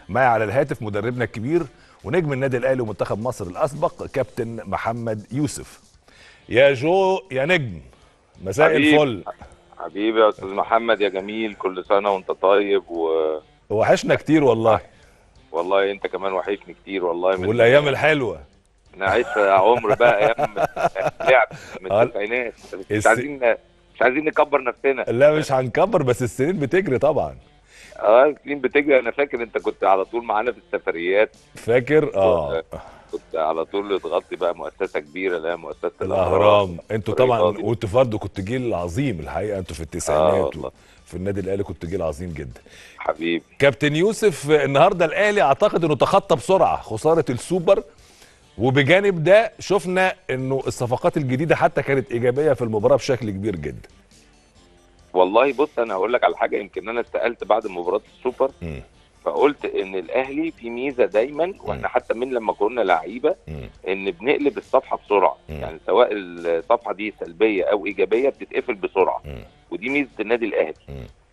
معي على الهاتف مدربنا الكبير ونجم النادي الاهلي ومنتخب مصر الاسبق كابتن محمد يوسف يا جو يا نجم مساء حبيبي. الفل حبيبي يا استاذ محمد يا جميل كل سنه وانت طيب و... وحشنا كتير والله والله انت كمان وحشني كتير والله من والايام الحلوه نعيش عمر بقى ايام لعب من آه. التسعينات مش الس- عايزين مش عايزين نكبر نفسنا لا مش هنكبر بس السنين بتجري طبعا اه سنين بتجري انا فاكر انت كنت على طول معانا في السفريات فاكر اه كنت على طول تغطي بقى مؤسسه كبيره لا مؤسسه الاهرام انتوا طبعا الرياضي. وانتوا برضه كنت جيل عظيم الحقيقه انتوا في آه التسعينات والله. في النادي الاهلي كنت جيل عظيم جدا حبيبي كابتن يوسف النهارده الاهلي اعتقد انه تخطى بسرعه خساره السوبر وبجانب ده شفنا انه الصفقات الجديده حتى كانت ايجابيه في المباراه بشكل كبير جدا والله بص انا هقول لك على حاجه يمكن انا اتسالت بعد مباراه السوبر مم. فقلت ان الاهلي في ميزه دايما واحنا حتى من لما كنا لعيبه مم. ان بنقلب الصفحه بسرعه مم. يعني سواء الصفحه دي سلبيه او ايجابيه بتتقفل بسرعه مم. ودي ميزه النادي الاهلي مم.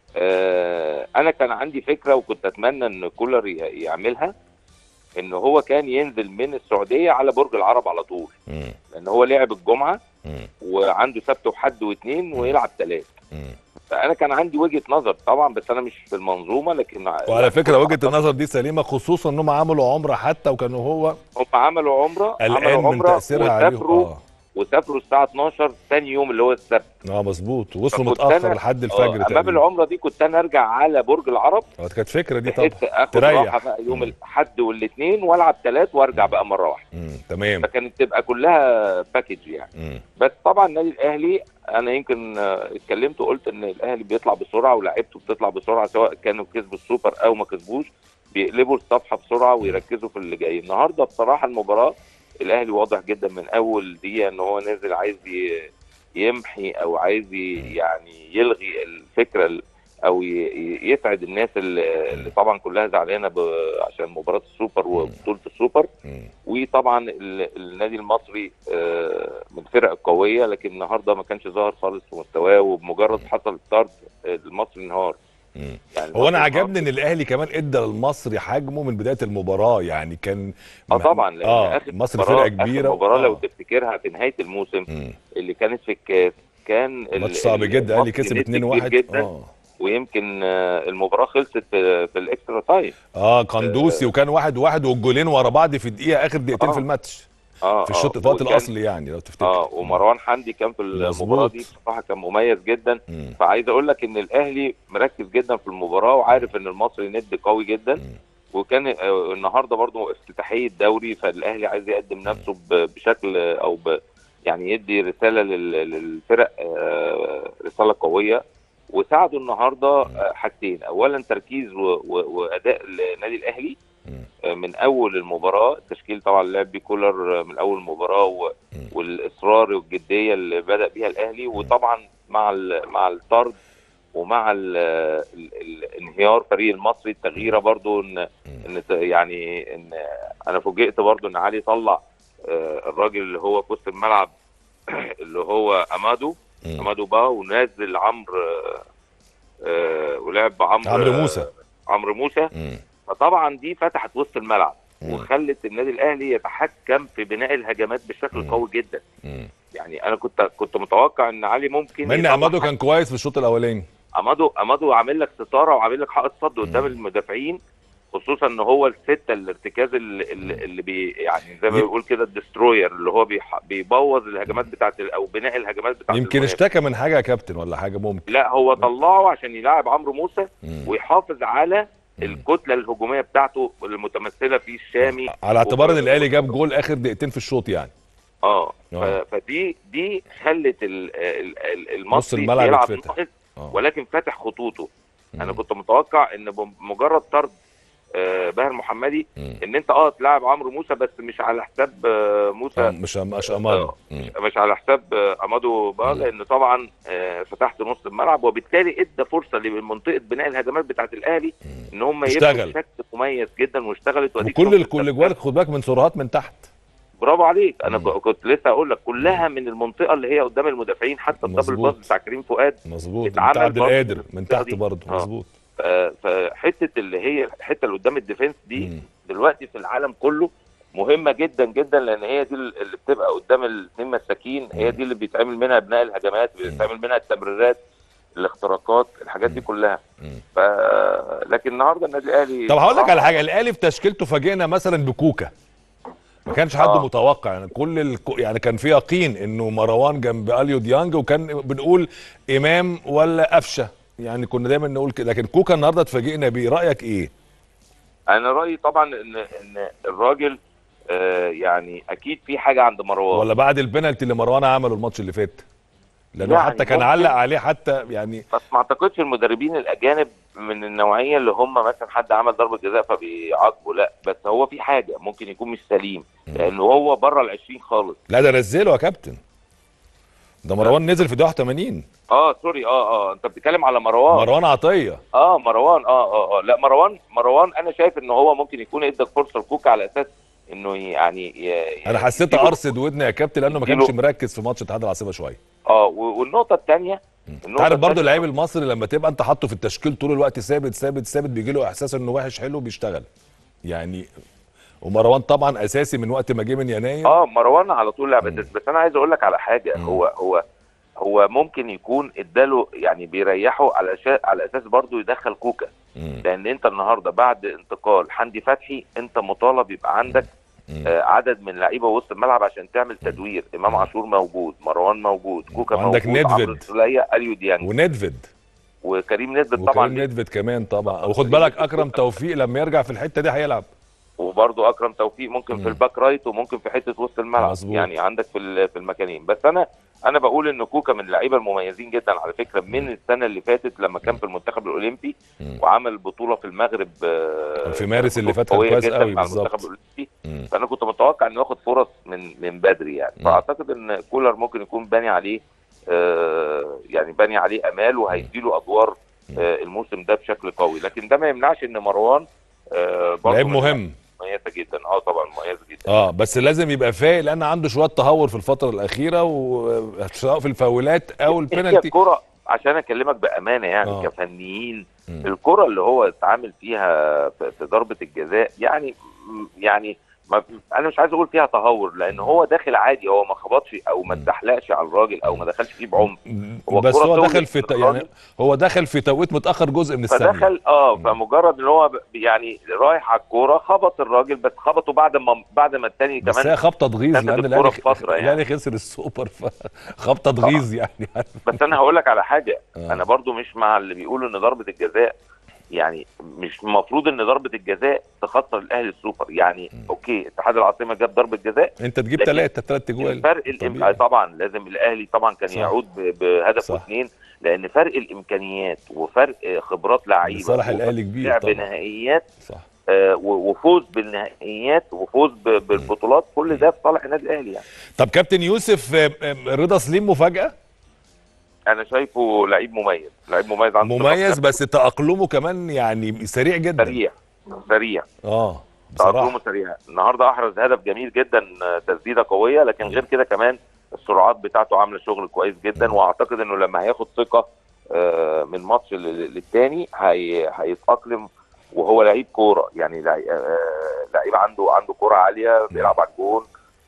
آه انا كان عندي فكره وكنت اتمنى ان كولر ي- يعملها ان هو كان ينزل من السعوديه على برج العرب على طول مم. لان هو لعب الجمعه مم. وعنده سبت وحد واثنين ويلعب ثلاث مم. فانا كان عندي وجهه نظر طبعا بس انا مش في المنظومه لكن وعلى فكره وجهه النظر دي سليمه خصوصا انهم عملوا عمره حتى وكانوا هو هم عملوا عمره قلقان عملوا من عمره تاثيرها عليهم وسافروا اه وسافروا الساعه 12 ثاني يوم اللي هو السبت اه مظبوط وصلوا فكنت متاخر أنا- لحد آه، الفجر امام تقريبا العمره دي كنت انا ارجع على برج العرب اه كانت فكره دي طبعا بحيث اخد تريح. راحه بقى يوم مم. الاحد والاثنين والعب ثلاث وارجع بقى مره واحده مم. تمام فكانت تبقى كلها باكج يعني مم. بس طبعا النادي الاهلي انا يمكن آه، اتكلمت وقلت ان الاهلي بيطلع بسرعه ولاعيبته بتطلع بسرعه سواء كانوا كسبوا السوبر او ما كسبوش بيقلبوا الصفحه بسرعه ويركزوا في اللي جاي النهارده بصراحه المباراه الاهلي واضح جدا من اول دقيقه ان هو نازل عايز ي- يمحي او عايز ي- يعني يلغي الفكره ال- او ي- ي- يسعد الناس اللي اللي طبعا كلها زعلانه ب- عشان مباراه السوبر وبطوله السوبر مم. وطبعا ال- النادي المصري آه، من الفرق القويه لكن النهارده ما كانش ظاهر خالص في مستواه وبمجرد حصل طرد آه، المصري انهار مم. يعني هو انا المصري عجبني ان الاهلي كمان ادى للمصري حجمه من بدايه المباراه يعني كان اه طبعا لان اه اخر مصر مباراة- فرقه آخر كبيره مباراه لو آه. تفتكرها في نهايه الموسم مم. اللي كانت في الكاس كان ال- ماتش صعب ال- جدا الاهلي المصري كسب ندي 2-1 كبير جدا اه ويمكن آه، المباراه خلصت في, في الاكسترا تايم اه قندوسي وكان واحد واحد والجولين ورا بعض في الدقيقه اخر دقيقتين آه. في الماتش اه في الشوط آه، في الوقت وكان- الاصلي يعني لو تفتكر اه ومروان حمدي كان في المباراه مظبوط. دي بصراحه كان مميز جدا مم. فعايز اقول لك ان الاهلي مركز جدا في المباراه وعارف ان المصري ند قوي جدا مم. وكان آه، النهارده برضو افتتاحيه دوري فالاهلي عايز يقدم نفسه ب- بشكل آه، او ب يعني يدي رساله لل- للفرق آه، رساله قويه وساعدوا النهارده آه، حاجتين اولا تركيز و- و- واداء النادي الاهلي مم. آه، من اول المباراه التشكيل طبعا لعب بيه كولر آه، من اول المباراه و- مم. والاصرار والجديه اللي بدا بيها الاهلي وطبعا مع ال- مع الطرد ومع ال ال الانهيار فريق المصري التغييره برضو ان ان ت- يعني ان انا فوجئت برضو ان علي طلع آه، الراجل اللي هو في وسط الملعب اللي هو امادو مم. امادو با ونازل عمرو آه، آه، ولعب عمرو عمرو موسى عمرو موسى مم. فطبعا دي فتحت وسط الملعب مم. وخلت النادي الاهلي يتحكم في بناء الهجمات بشكل مم. قوي جدا مم. يعني انا كنت كنت متوقع ان علي ممكن مع ان يطلع امادو كان كويس في الشوط الاولاني امادو امادو عامل لك ستاره وعامل لك حائط صد قدام مم. المدافعين خصوصا ان هو السته الارتكاز اللي, اللي اللي بي يعني زي ما يم- بيقول كده الدستروير اللي هو بيح- بيبوظ الهجمات بتاعت ال- او بناء الهجمات بتاعت يمكن المنافس. اشتكى من حاجه يا كابتن ولا حاجه ممكن لا هو طلعه عشان يلاعب عمرو موسى مم. ويحافظ على مم. الكتله الهجوميه بتاعته المتمثله في الشامي على اعتبار ان وف- الاهلي جاب جول اخر دقيقتين في الشوط يعني اه آه. ف- فدي دي خلت ال- ال- ال- نص المصري الملعب بيلعب يتفتح. ناقص اه ولكن فاتح خطوطه انا مم. كنت متوقع ان بمجرد طرد آه، باهر محمدي مم. ان انت اه تلعب عمرو موسى بس مش على حساب آه، آه، موسى مش مش امان مم. مش على حساب آه، امادو بقى مم. لان طبعا آه، فتحت نص الملعب وبالتالي ادى فرصه لمنطقه بناء الهجمات بتاعت الاهلي مم. ان هم يبقوا اشتغل. بشكل مميز جدا واشتغلت واديك وكل شفت الكل التمثيل. جوالك خد بالك من سرعات من تحت برافو عليك انا مم. كنت لسه اقول لك كلها من المنطقه اللي هي قدام المدافعين حتى الدبل مظبوط. باص بتاع كريم فؤاد مظبوط اتعمل بتاع عبد برضه القادر من المنطقة تحت دي. برضه آه. مظبوط ف- فحته اللي هي الحته اللي قدام الديفنس دي مم. دلوقتي في العالم كله مهمه جدا جدا لان هي دي اللي بتبقى قدام الاثنين مساكين هي دي اللي بيتعمل منها بناء الهجمات بيتعمل منها التمريرات الاختراقات الحاجات دي كلها مم. ف... لكن النهارده النادي الاهلي طب هقول لك على حاجه الاهلي في تشكيلته فاجئنا مثلا بكوكا ما كانش حد آه. متوقع يعني كل ال... يعني كان في يقين انه مروان جنب اليو ديانج وكان بنقول امام ولا قفشه يعني كنا دايما نقول كده لكن كوكا النهارده اتفاجئنا بيه رايك ايه انا رايي طبعا ان ان الراجل آه يعني اكيد في حاجه عند مروان ولا بعد البنالتي اللي مروان عمله الماتش اللي فات لانه يعني حتى كان ممكن. علق عليه حتى يعني بس ما اعتقدش المدربين الاجانب من النوعيه اللي هم مثلا حد عمل ضربه جزاء فبيعاقبوا لا بس هو في حاجه ممكن يكون مش سليم لانه هو بره ال 20 خالص لا ده نزله يا كابتن ده مروان نزل في 81 اه سوري اه اه انت بتتكلم على مروان مروان عطيه اه مروان اه اه اه لا مروان مروان انا شايف ان هو ممكن يكون ادى فرصه لكوكا على اساس انه يعني ي- انا حسيت يديله- ارصد ودني يا كابتن لانه ما كانش مركز في ماتش اتحاد العاصمه شويه اه و- والنقطه الثانيه انت عارف برضه اللعيب المصري لما تبقى انت حاطه في التشكيل طول الوقت ثابت ثابت ثابت بيجي له احساس انه وحش حلو بيشتغل يعني ومروان طبعا اساسي من وقت ما جه من يناير اه مروان على طول لعب مم. اساس بس انا عايز اقول لك على حاجه مم. هو هو هو ممكن يكون اداله يعني بيريحه على شا... على اساس برضه يدخل كوكا مم. لان انت النهارده بعد انتقال حمدي فتحي انت مطالب يبقى عندك مم. آه عدد من لعيبه وسط الملعب عشان تعمل تدوير امام عاشور موجود مروان موجود كوكا وعندك موجود نيدفيد. عمرو السوليه اليو ديانج وندفد وكريم نيدفيد طبعا وكريم ندفد كمان طبعا وخد بالك اكرم توفيق لما يرجع في الحته دي هيلعب وبرضه اكرم توفيق ممكن مم. في الباك رايت وممكن في حته وسط الملعب مظبوط. يعني عندك في ال- في المكانين بس انا انا بقول ان كوكا من اللعيبه المميزين جدا على فكره من السنه اللي فاتت لما كان في المنتخب الاولمبي مم. وعمل بطوله في المغرب آه، في مارس اللي فات كان قوية كويس جداً قوي مع بالظبط. المنتخب الاولمبي مم. فانا كنت متوقع انه ياخد فرص من من بدري يعني مم. فاعتقد ان كولر ممكن يكون باني عليه آه، يعني باني عليه امال وهيديله ادوار آه، الموسم ده بشكل قوي لكن ده ما يمنعش ان مروان آه، برضه لعيب من مهم مميزه جدا اه طبعا مميزه جدا اه بس لازم يبقى فايق لان عنده شويه تهور في الفتره الاخيره وسواء في الفاولات او هي البنالتي الكرة عشان اكلمك بامانه يعني آه. كفنيين مم. الكرة اللي هو اتعامل فيها في في ضربة الجزاء يعني يعني ما انا مش عايز اقول فيها تهور لان هو داخل عادي هو ما خبطش او ما مم. اتزحلقش على الراجل او ما دخلش فيه بعمق هو بس الكرة هو طولت دخل في ت- من يعني الراجل. هو دخل في توقيت متاخر جزء من الثانيه فدخل اه مم. فمجرد ان هو ب- يعني رايح على الكوره خبط الراجل بس خبطه بعد ما بعد ما التاني بس كمان هي خبطه تغيظ كانت لان الكرة الاهلي في فترة يعني. الاهلي خسر السوبر فخبطه تغيظ يعني بس انا هقول لك على حاجه آه. انا برضو مش مع اللي بيقولوا ان ضربه الجزاء يعني مش المفروض ان ضربه الجزاء تخسر الاهلي السوبر يعني م. اوكي اتحاد العاصمه جاب ضربه جزاء انت تجيب لكن ثلاثه ثلاث اجوال فرق الإم... طبيعي. طبعا لازم الاهلي طبعا كان صح. يعود ب... بهدف صح. واثنين لان فرق الامكانيات وفرق خبرات لعيبه لصالح وفرق الاهلي كبير لعب طبعا نهائيات صح آه و- وفوز بالنهائيات وفوز ب... بالبطولات كل ده في صالح النادي الاهلي يعني طب كابتن يوسف آه، آه، رضا سليم مفاجاه انا شايفه لعيب مميز لعيب مميز عنده مميز ثقة بس تاقلمه كمان يعني سريع جدا سريع سريع اه تأقلمه بصراحه سريع النهارده احرز هدف جميل جدا آه، تسديده قويه لكن غير كده كمان السرعات بتاعته عامله شغل كويس جدا واعتقد انه لما هياخد ثقه آه، من ماتش لل- للتاني هي- هيتاقلم وهو لعيب كوره يعني لعي- آه، لعيب عنده عنده كوره عاليه بيلعب على الجون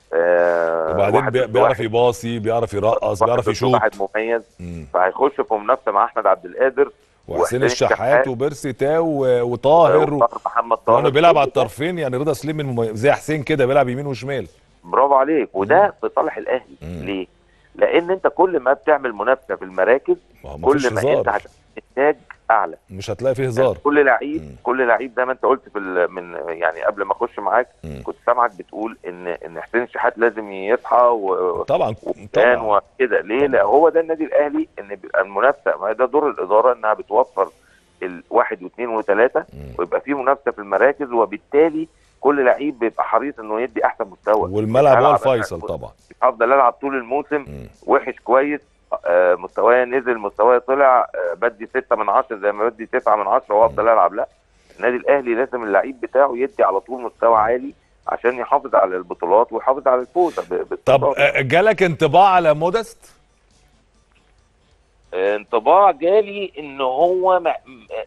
آه، وبعدين واحد بي- ضد بيعرف واحد، يباصي بيعرف يرقص واحد بيعرف ضد يشوط واحد مميز مم. فهيخش في منافسه مع احمد عبد القادر وحسين وحسين الشحات الشحات وبيرسي تاو و- وطاهر و- وطاهر محمد طاهر لانه بيلعب كل على ده الطرفين يعني رضا سليم من مميز- زي حسين كده بيلعب يمين وشمال برافو عليك وده في صالح الاهلي مم. ليه؟ لان انت كل ما بتعمل منافسه في المراكز ما هو مفيش كل ما انت هزار هتحتاج اعلى مش هتلاقي فيه هزار كل مم. لعيب كل لعيب زي ما انت قلت في ال- من يعني قبل ما اخش معاك مم. كنت سامعك بتقول ان ان حسين الشحات لازم يصحى و طبعا وكان طبعا وكده ليه؟ طبعا. لا هو ده النادي الاهلي ان بيبقى المنافسه ما ده دور الاداره انها بتوفر الواحد واثنين وثلاثه مم. ويبقى في منافسه في المراكز وبالتالي كل لعيب بيبقى حريص انه يدي احسن مستوى والملعب هو هلعب الفيصل أنا- طبعا افضل العب طول الموسم مم. وحش كويس آه، مستواي نزل مستواي طلع آه، بدي ستة من عشرة زي ما بدي تسعة من عشرة وافضل العب لا النادي الاهلي لازم اللعيب بتاعه يدي على طول مستوى عالي عشان يحافظ على البطولات ويحافظ على الفوز ب- طب باستمرار. آه، جالك انطباع على مودست انطباع جالي ان هو م-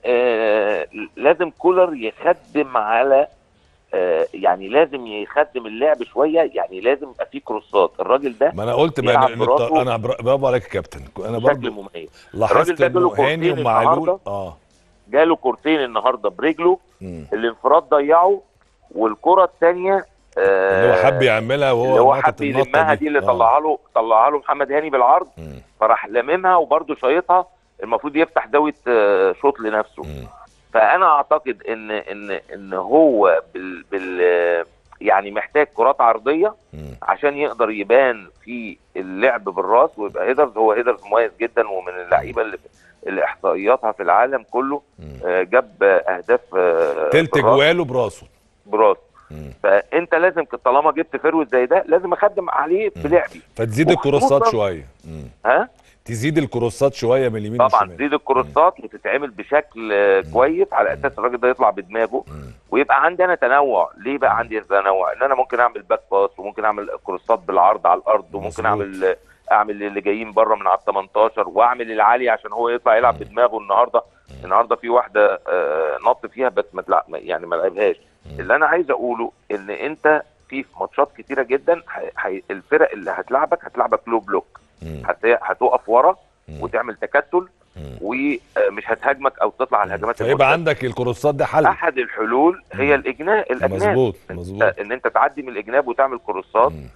آه لازم كولر يخدم على آه يعني لازم يخدم اللعب شويه يعني لازم يبقى فيه كروسات الراجل ده ما انا قلت بقى يلعب إن براسه. انا بر- برافو عليك يا كابتن انا بشكل برضو مميز لاحظت ده جاله انه هاني كورتين ومعلول النهاردة. اه جاله كورتين النهارده برجله مم. الانفراد ضيعه والكره الثانيه اللي هو حب يعملها وهو اللي هو نطت حب النطة يلمها دي اللي آه. طلعها له طلعها له محمد هاني بالعرض مم. فراح لاممها وبرده شايطها المفروض يفتح زاويه آه، شوط لنفسه مم. فانا اعتقد ان ان ان هو بال, بال يعني محتاج كرات عرضيه مم. عشان يقدر يبان في اللعب بالراس ويبقى هيدرز هو هيدرز مميز جدا ومن اللعيبه اللي اللي احصائياتها في العالم كله مم. آه، جاب آه، اهداف آه، تلت بالراس- جواله براسه براسه مم. فانت لازم ك- طالما جبت فيرويد زي ده لازم اخدم عليه في مم. لعبي فتزيد وخصوصاً- الكروسات شويه مم. ها تزيد الكروسات شويه من اليمين طبعا والشمال. تزيد الكروسات وتتعمل بشكل آه، مم. كويس على اساس الراجل ده يطلع بدماغه مم. ويبقى عندي انا تنوع ليه بقى عندي تنوع ان انا ممكن اعمل باك باس وممكن اعمل كروسات بالعرض على الارض وممكن مظبوط. اعمل اعمل اللي جايين بره من على ال 18 واعمل العالي عشان هو يطلع يلعب مم. بدماغه النهارده النهارده في واحده آه، نط فيها بس ما تلع- ما- يعني ما لعبهاش مم. اللي انا عايز اقوله ان انت في في ماتشات كتيره جدا ح- ح- الفرق اللي هتلعبك هتلعبك لو بلوك مم. هت- هتقف ورا مم. وتعمل تكتل مم. ومش هتهاجمك او تطلع على الهجمات فيبقى المرتدة. عندك الكروسات ده حل احد الحلول هي مم. الاجناب الاجناب مظبوط إن- مظبوط ان انت تعدي من الاجناب وتعمل كروسات مم.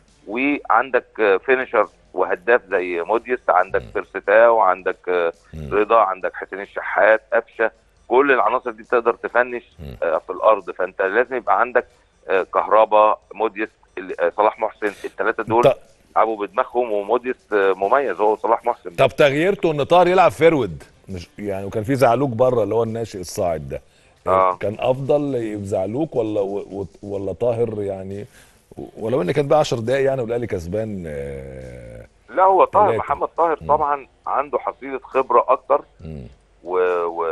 وعندك فينيشر وهداف زي موديست عندك مم. بيرستاو عندك آه، مم. رضا عندك حسين الشحات قفشه كل العناصر دي تقدر تفنش مم. آه، في الارض فانت لازم يبقى عندك آه، كهربا موديست ال- آه، صلاح محسن الثلاثه دول ط- لعبوا بدماغهم وموديست آه، مميز هو صلاح محسن طب تغييرته ان طاهر يلعب فيرود مش يعني وكان في زعلوك بره اللي هو الناشئ الصاعد ده آه. كان افضل يبقى زعلوك ولا و- ولا طاهر يعني ولو ان كان بقى 10 دقايق يعني والاهلي كسبان آه، لا هو طاهر ثلاثة. محمد طاهر مم. طبعا عنده حصيله خبره اكتر مم. و... و...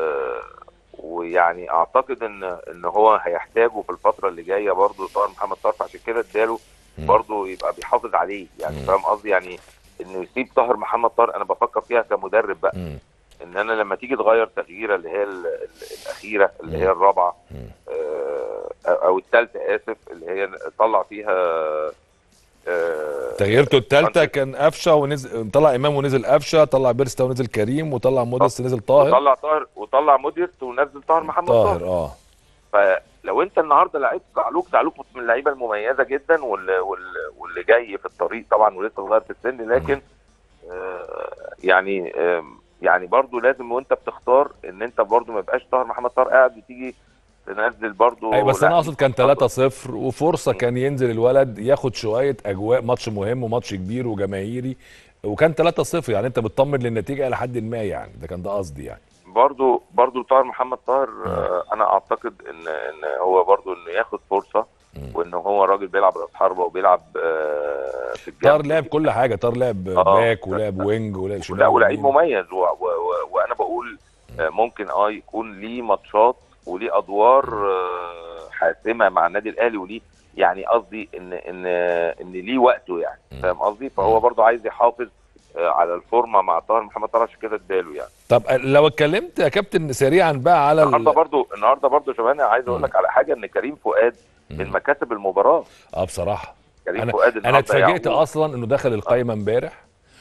ويعني اعتقد ان ان هو هيحتاجه في الفتره اللي جايه برضه طاهر محمد طاهر عشان كده اداله مم. برضه يبقى بيحافظ عليه يعني مم. فاهم قصدي يعني انه يسيب طاهر محمد طاهر انا بفكر فيها كمدرب بقى مم. ان انا لما تيجي تغير تغييره اللي هي ال- ال- الاخيره اللي مم. هي الرابعه مم. آه، او الثالثه اسف اللي هي طلع فيها آه، تغييرته الثالثه فرانسيس. كان قفشه ونزل طلع امام ونزل قفشه طلع بيرستا ونزل كريم وطلع موديست نزل طاهر وطلع طاهر وطلع موديست ونزل طاهر محمد طاهر طاهر اه فلو انت النهارده لعبت زعلوك زعلوك من اللعيبه المميزه جدا واللي, واللي, واللي جاي في الطريق طبعا ولسه صغير في السن لكن آه يعني آه يعني برضو لازم وانت بتختار ان انت برضو ما يبقاش طاهر محمد طاهر قاعد بتيجي تنزل برضو اي بس انا لا، اقصد كان 3-0 وفرصه كان ينزل الولد ياخد شويه اجواء ماتش مهم وماتش كبير وجماهيري وكان 3-0 يعني انت بتطمن للنتيجه الى حد ما يعني ده كان ده قصدي يعني برضو برضو طاهر محمد طاهر آه انا اعتقد ان ان هو برضو انه ياخد فرصه مم. وان هو راجل بيلعب راس حربه وبيلعب آه في الجنب طاهر لعب كل حاجه طاهر لعب آه. باك ولعب وينج ولعب شمال لا ولعيب ويمين. مميز و... و... و... وانا بقول آه، ممكن اه يكون ليه ماتشات وليه ادوار آه، حاسمه مع النادي الاهلي وليه يعني قصدي ان ان ان ليه وقته يعني مم. فاهم قصدي فهو برضو عايز يحافظ آه، على الفورمه مع طاهر محمد طاهر عشان كده اداله يعني طب لو اتكلمت يا كابتن سريعا بقى على النهارده ال... برضو النهارده برضو شباب عايز اقول مم. لك على حاجه ان كريم فؤاد من مم. مكاسب المباراه اه بصراحه كريم انا فؤاد انا النهارده اتفاجئت يعقوب. اصلا انه دخل القايمه امبارح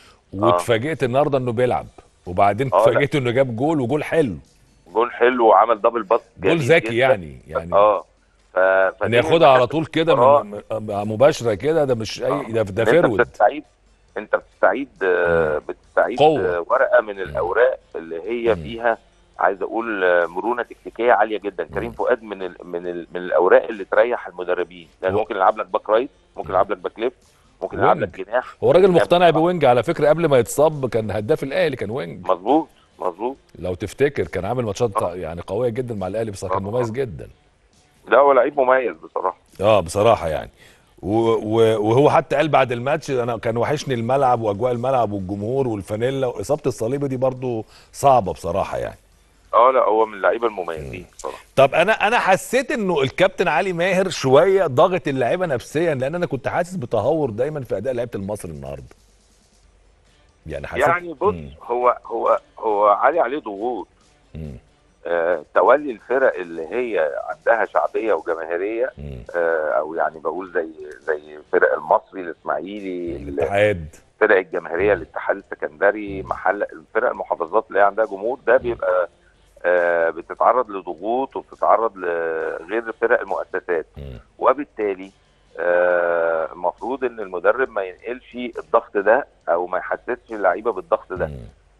واتفاجئت النهارده انه بيلعب وبعدين آه، لا. اتفاجئت انه جاب جول وجول حلو جول حلو وعمل دبل باس جول جميل ذكي جداً. يعني يعني اه ف... ان فدي ياخدها على مكاسب طول كده المباراة. من- من- مباشره كده ده مش اي ده ده إن انت فيرود بتستعيد انت بتستعيد آه، بتستعيد قوة. آه، ورقه من الاوراق اللي هي مم. فيها عايز اقول آه، مرونه تكتيكيه عاليه جدا كريم فؤاد من ال من ال من الاوراق اللي تريح المدربين لان و- ممكن يلعب لك باك رايت ممكن يلعب لك باك ليفت ممكن يلعب لك وينج. جناح هو راجل جنب مقتنع طبعاً. بوينج على فكره قبل ما يتصاب كان هداف الاهلي كان وينج مظبوط مظبوط لو تفتكر كان عامل ماتشات يعني قويه جدا مع الاهلي بصراحه كان آه. مميز جدا لا هو لعيب مميز بصراحه اه بصراحه يعني و- و- وهو حتى قال بعد الماتش انا كان وحشني الملعب واجواء الملعب والجمهور والفانيلا واصابه الصليبي دي برضو صعبه بصراحه يعني اه لا هو من اللعيبه المميزين بصراحه طب انا انا حسيت انه الكابتن علي ماهر شويه ضاغط اللعيبه نفسيا لان انا كنت حاسس بتهور دايما في اداء لعيبه المصري النهارده يعني حسيت يعني بص مم. هو هو هو علي عليه ضغوط مم. آه تولي الفرق اللي هي عندها شعبيه وجماهيريه مم. آه او يعني بقول زي زي فرق المصري الاسماعيلي الاتحاد الفرق الجماهيريه الاتحاد السكندري محل الفرق المحافظات اللي هي عندها جمهور ده بيبقى آه بتتعرض لضغوط وبتتعرض لغير فرق المؤسسات مم. وبالتالي آه، المفروض ان المدرب ما ينقلش الضغط ده او ما يحسسش اللعيبه بالضغط ده مم.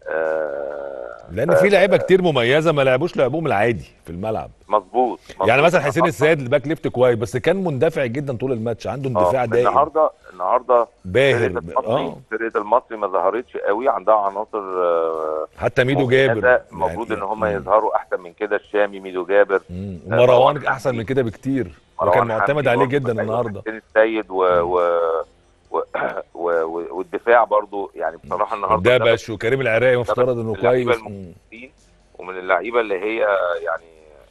آه، لان في لعيبه كتير مميزه ما لعبوش لعبهم العادي في الملعب مظبوط مظبوط. يعني مثلا حسين النهاردة- السيد الباك ليفت كويس بس كان مندفع جدا طول الماتش عنده آه، اندفاع دائم النهارده النهارده باهر فرقه المصري اه فرقه المصري ما ظهرتش قوي عندها عناصر آه، حتى ميدو مميزة. جابر المفروض يعني- ان هم مم. يظهروا احسن من كده الشامي ميدو جابر مم. مروان ومروان احسن حمدي. من كده بكتير مروان وكان معتمد حمدي عليه برضه، جدا أيوة، النهارده حسين السيد و... و... و... و... و... والدفاع برضو يعني بصراحه النهارده دبش وكريم العراقي مفترض انه اللعيبة كويس مم. المميزين ومن اللعيبه اللي هي يعني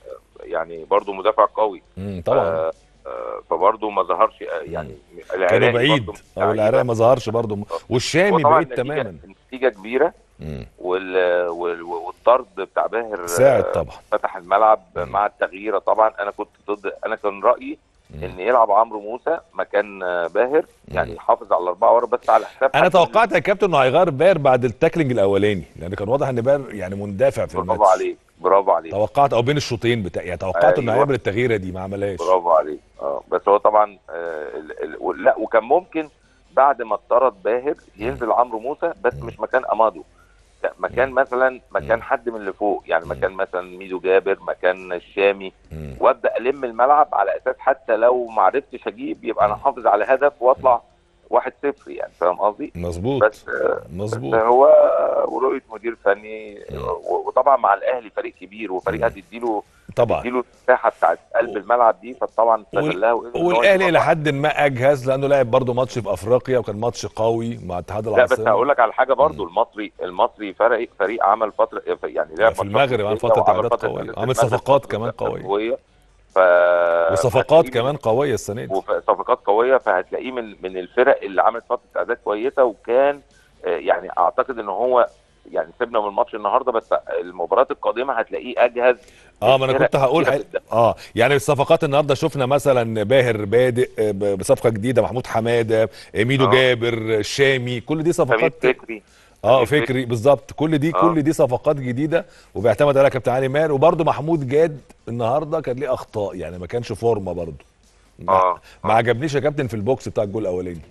يعني برضو مدافع قوي مم. طبعا آه، آه، فبرضه ما ظهرش آه، يعني كانوا العراقي بعيد برضو او لعيبة- العراقي ما ظهرش برضه والشامي وطبعاً بعيد النتيجة- تماما النتيجه كبيره مم. وال... وال... والطرد بتاع باهر آه، ساعد طبعا فتح الملعب مم. مع التغيير طبعا انا كنت ضد انا كان رايي مم. ان يلعب عمرو موسى مكان آه، باهر يعني مم. يحافظ على الاربعه ورا بس على حساب انا حد توقعت يا كابتن انه هيغير باير بعد التاكلينج الاولاني لان كان واضح ان باير يعني مندفع في برافو الماتش عليك برافو عليك توقعت او بين الشوطين بتاع يعني توقعت انه أيوة. هيعمل التغييره دي ما عملهاش برافو عليك اه بس هو طبعا آه ال... ال... و- لا وكان ممكن بعد ما اتطرد باهر ينزل عمرو موسى بس مش مكان امادو لا مكان مثلا مكان حد من اللي فوق يعني مم. مكان مثلا ميدو جابر مكان الشامي مم. وابدا الم الملعب على اساس حتى لو ما عرفتش اجيب يبقى انا حافظ على هدف واطلع 1-0 يعني فاهم قصدي؟ مظبوط بس آه، بس مظبوط هو ورؤيه مدير فني مم. و- وطبعا مع الاهلي فريق كبير وفريق مم. هتديله طبعا تديله المساحه بتاعت قلب الملعب دي فطبعا استغلها وقدر إن هو والاهلي يبقى الى حد ما اجهز لانه لعب برضه ماتش في افريقيا وكان ماتش قوي مع اتحاد لا بس العاصمه هقول لك على حاجه برضو المصري المصري فريق فريق عمل فتره يعني لعب في ماتشات المغرب عمل كويسة فترة وعمل إعداد فترة قوية. إعداد عمل المغرب صفقات فترة كمان إعداد قوية. ف وصفقات هتلاقيه- كمان قويه السنه دي وصفقات قويه فهتلاقيه من من الفرق اللي عملت فتره اعداد كويسه وكان آه، يعني اعتقد ان هو يعني سيبنا من الماتش النهارده بس المباريات القادمه هتلاقيه اجهز اه ما انا الفرق كنت هقول كتيرة حي... جدا. اه يعني الصفقات النهارده شفنا مثلا باهر بادئ آه، ب- بصفقه جديده محمود حماده آه، ميدو آه. جابر شامي كل دي سمير صفقات فكري اه سمير فكري بالظبط كل دي آه. كل دي صفقات جديده وبيعتمد عليها كابتن علي ماهر وبرده محمود جاد النهارده كان ليه اخطاء يعني ما كانش فورمه برده ما, اه ما عجبنيش يا كابتن في البوكس بتاع الجول الاولاني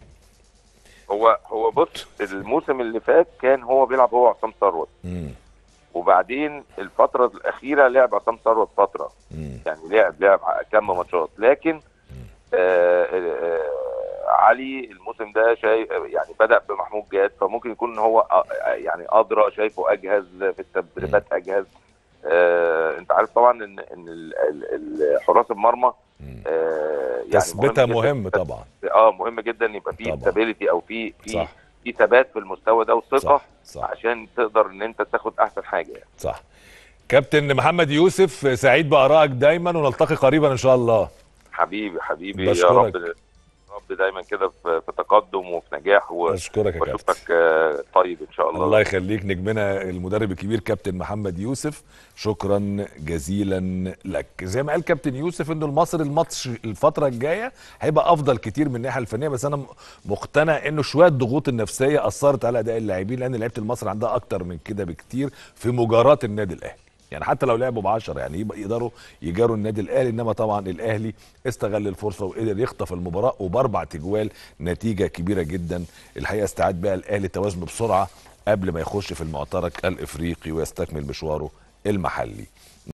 هو هو بص الموسم اللي فات كان هو بيلعب هو عصام ثروت امم وبعدين الفتره الاخيره لعب عصام ثروت فتره امم يعني لعب لعب كم ماتشات لكن آه آه علي الموسم ده شايف يعني بدا بمحمود جاد فممكن يكون هو آه يعني ادرى شايفه اجهز في التدريبات اجهز آه انت عارف طبعا ان ان ال- ال- ال- حراس المرمى آه يعني تثبيتها جداً- مهم طبعا اه مهم جدا يبقى في طبعاً. ستابيليتي او في في صح في ثبات في المستوى ده وثقه صح صح عشان تقدر ان انت تاخد احسن حاجه يعني صح كابتن محمد يوسف سعيد بارائك دايما ونلتقي قريبا ان شاء الله حبيبي حبيبي يا بشكرك. رب رب دايما كده في, في تقدم وفي نجاح و- اشكرك يا كابتن واشوفك آه، طيب ان شاء الله الله يخليك نجمنا المدرب الكبير كابتن محمد يوسف شكرا جزيلا لك زي ما قال كابتن يوسف انه المصري الماتش الفتره الجايه هيبقى افضل كتير من الناحيه الفنيه بس انا م- مقتنع انه شويه الضغوط النفسيه اثرت على اداء اللاعبين لان لعيبه المصري عندها اكتر من كده بكتير في مجاراه النادي الاهلي يعني حتى لو لعبوا ب 10 يعني يبقى يقدروا يجاروا النادي الاهلي انما طبعا الاهلي استغل الفرصه وقدر يخطف المباراه وباربع تجوال نتيجه كبيره جدا الحقيقه استعاد بقى الاهلي توازنه بسرعه قبل ما يخش في المعترك الافريقي ويستكمل مشواره المحلي